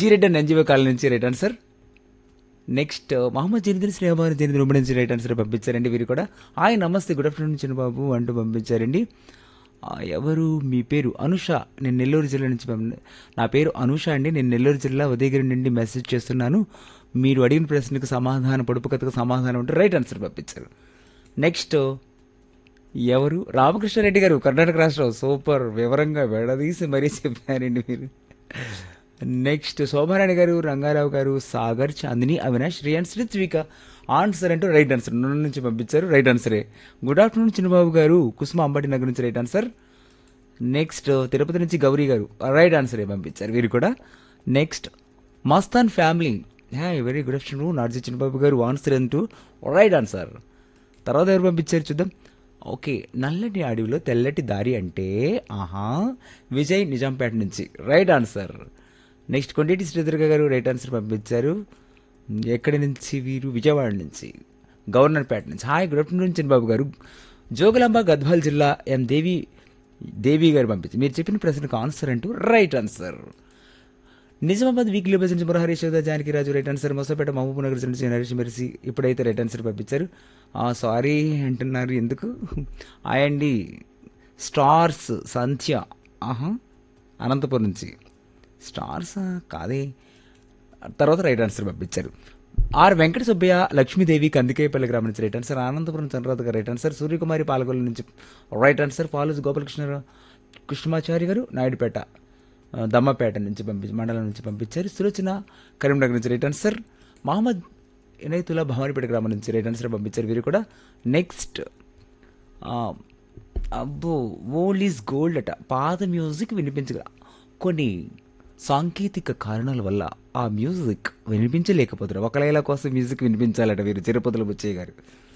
Buchi Reddy and NGO colony నుంచి right answer next Mohammed Janeed Srihaman Janeed ఉమ్మడి నుంచి రైట్ ఆన్సర్ పంపించారండి వీరు కూడా హాయ్ నమస్తే గుడ్ ఆఫ్టర్నూన్ చిన్నబాబు అంటూ పంపించారండి ఆ, ఎవరు మీ పేరు అనుష నేను నెల్లూరు జిల్లా నుంచి పంపి నా పేరు అనుష అండి నేను నెల్లూరు జిల్లా ఉదయగిరి నుండి మెసేజ్ చేస్తున్నాను మీరు అడిగిన ప్రశ్నకు సమాధానం పొడుపు కథకు సమాధానం ఉంటే రైట్ ఆన్సర్ పంపించారు నెక్స్ట్ ఎవరు రామకృష్ణారెడ్డి గారు కర్ణాటక రాష్ట్రం సూపర్ వివరంగా విడదీసి మరీ చెప్పారండి మీరు నెక్స్ట్ శోభారాణి గారు రంగారావు గారు సాగర్ చాందిని అవినాష్ శ్రేయన్ శ్రీత్విక ఆన్సర్ అంటూ రైట్ ఆన్సర్ నన్ను నుంచి పంపించారు రైట్ ఆన్సరే గుడ్ ఆఫ్టర్నూన్ చిన్నబాబు గారు కుసుమ అంబటి నగర్ నుంచి రైట్ ఆన్సర్ నెక్స్ట్ తిరుపతి నుంచి గౌరీ గారు రైట్ ఆన్సరే పంపించారు వీరు కూడా next Mastan family hi very good afternoon Narji Chinnababu గారు ఆన్సర్ అంటూ రైట్ ఆన్సర్ తర్వాత ఎవరు పంపించారు చూద్దాం ఓకే నల్లటి అడవిలో తెల్లటి దారి అంటే ఆహా విజయ్ నిజాంపేట నుంచి right answer next Kondeti Sridurga గారు రైట్ ఆన్సర్ పంపించారు ఎక్కడి నుంచి వీరు విజయవాడ నుంచి గవర్నర్ పేట నుంచి హాయ్ గుడ్ ఆఫ్టర్నూన్ చిన్నబాబు గారు జోగులాంబ గద్వాల్ జిల్లా ఎం దేవి దేవి గారు పంపించారు మీరు చెప్పిన ప్రశ్నకు ఆన్సర్ అంటూ right answer Nizamabad weekly bus నుంచి మురహరి యశోద జానకి రాజు రైట్ ఆన్సర్ మొసపేట మహబూబ్ నగర్ నుంచి నరేష్ మెరిసి ఇప్పుడైతే రైట్ ఆన్సర్ పంపించారు సారీ అంటున్నారు ఎందుకు అండి స్టార్స్ సంధ్య ఆహా అనంతపురం నుంచి స్టార్స్ కాదే తర్వాత రైట్ ఆన్సర్ పంపించారు ఆర్ వెంకట సుబ్బయ్య లక్ష్మీదేవి కందికేపల్లి గ్రామం నుంచి రైట్ ఆన్సర్ అనంతపురం చంద్రరాధ గారు రైట్ ఆన్సర్ సూర్యకుమారి పాలకొల్లు నుంచి రైట్ ఆన్సర్ పాలస్ గోపాలకృష్ణ కృష్ణమాచారి గారు నాయుడుపేట ఆ, దమ్మపేట నుంచి పంపించి మండలం నుంచి పంపించారు సులోచన కరీంనగర్ నుంచి రైట్ ఆన్సర్ మహమ్మద్ ఇనైతుల్లా భవానీపేట గ్రామం నుంచి రైట్ ఆన్సర్ పంపించారు వీరు కూడా నెక్స్ట్ అబ్బో ఓల్డ్ ఈజ్ గోల్డ్ అట పాత మ్యూజిక్ వినిపించగా కొన్ని సాంకేతిక కారణాల వల్ల ఆ మ్యూజిక్ వినిపించలేకపోతున్నారు ఒక లైలా కోసం మ్యూజిక్ వినిపించాలట వీరు తిరుపతిలో బుచ్చయ్య గారు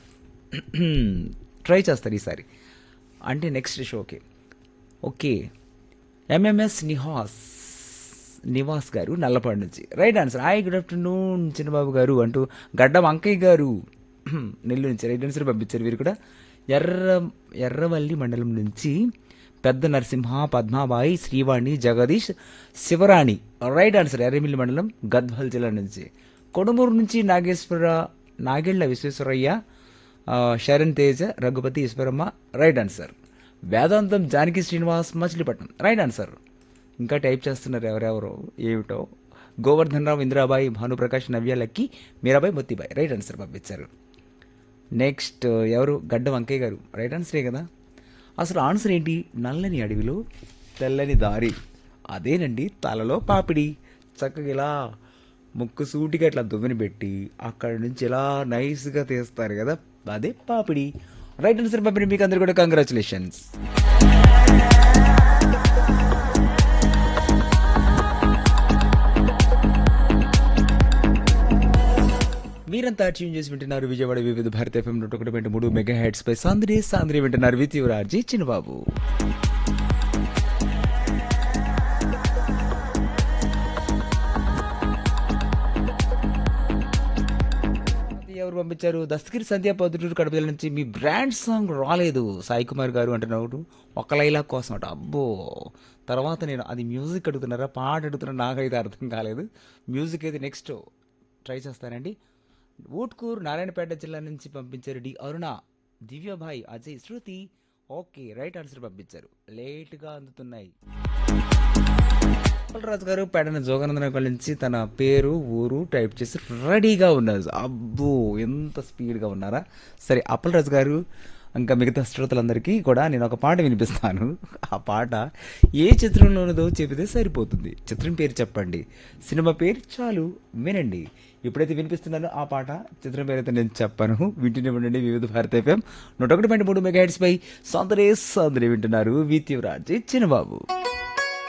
ట్రై చేస్తారు ఈసారి అంటే నెక్స్ట్ షోకి ఓకే ఎంఎంఎస్ నిహాస్ నివాస్ గారు నల్లపాడు నుంచి right answer hi good afternoon Chinnababu గారు అంటూ గడ్డ వంకయ్య గారు నెల్లూరు నుంచి రైట్ ఆన్సర్ పంపించారు వీరు కూడా ఎర్ర ఎర్రవల్లి మండలం నుంచి పెద్ద నరసింహ పద్మాబాయి శ్రీవాణి జగదీష్ శివరాణి రైట్ ఆన్సర్ ఎర్రమిల్లి మండలం గద్వాల్ జిల్లా నుంచి కొడుమూరు నుంచి నాగేశ్వర నాగెళ్ల విశ్వేశ్వరయ్య ఆ, Sharan Teja Raghupathi Eswaramma right answer Vedantam Janaki Srinivas Machilipatnam right answer ఇంకా టైప్ చేస్తున్నారు ఎవరెవరో ఏమిటో గోవర్ధన్ రావు ఇందిరాబాయి భానుప్రకాష్ నవ్య లక్కి మీరాబాయి మొత్తిబాయి రైట్ ఆన్సర్ పంపించారు నెక్స్ట్ ఎవరు గడ్డ వంకయ్య గారు రైట్ ఆన్సరే కదా అసలు ఆన్సర్ ఏంటి నల్లని అడవిలో తెల్లని దారి అదేనండి తలలో పాపిడి చక్కగా ఇలా ముక్కు సూటిగా ఇట్లా దువ్వెని పెట్టి అక్కడ నుంచి ఇలా నైస్గా తీస్తారు కదా అదే పాపిడి రైట్ ఆన్సర్ పంపిణీ మీకు అందరు కూడా కంగ్రాచులేషన్స్ మీరంతా ట్యూన్ చేసి వింటున్నారు విజయవాడ వివిధ భారత ఎఫ్ఎం నూట ఒకటి పాయింట్ మూడు మెగా హెడ్స్ పై సాంద్రి సాంద్రి వింటున్నారు విత్ యువరాజీ చిన్నబాబు అది ఎవరు పంపించారు దస్తగిరి సంధ్య పొద్దుటూరు కడప జిల్లా నుంచి మీ బ్రాండ్ సాంగ్ రాలేదు సాయి కుమార్ గారు అంటున్నారు ఒక లైలా కోసం అట అబ్బో తర్వాత నేను అది మ్యూజిక్ అడుగుతున్నారా పాట అడుగుతున్నారా నాకైతే అర్థం కాలేదు మ్యూజిక్ అయితే నెక్స్ట్ ట్రై చేస్తానండి ఊట్కూరు నారాయణపేట జిల్లా నుంచి పంపించారు D Aruna Divyabhai Ajay Shruti okay right answer పంపించారు లేట్గా అందుతున్నాయి రాజు గారు పేడన జోగానందన కాలనీ నుంచి తన పేరు ఊరు టైప్ చేసి రెడీగా ఉన్నారు అబ్బో ఎంత స్పీడ్గా ఉన్నారా సరే అప్పలరాజు గారు ఇంకా మిగతా శ్రోతలందరికీ కూడా నేను ఒక పాట వినిపిస్తాను ఆ పాట ఏ చిత్రంలోనదో చెబితే సరిపోతుంది చిత్రం పేరు చెప్పండి సినిమా పేరు చాలు వినండి ఎప్పుడైతే వినిపిస్తున్నానో ఆ పాట చిత్రం పేరు అయితే నేను చెప్పాను వింటూనే ఉండండి వివిధ భారత ఎఫ్ఎం నూట ఒకటి పాయింట్ మూడు మెగా హెడ్స్ పై సౌందర్య సౌందర్య వింటున్నారు విత్యురాజ్ చిన్నబాబు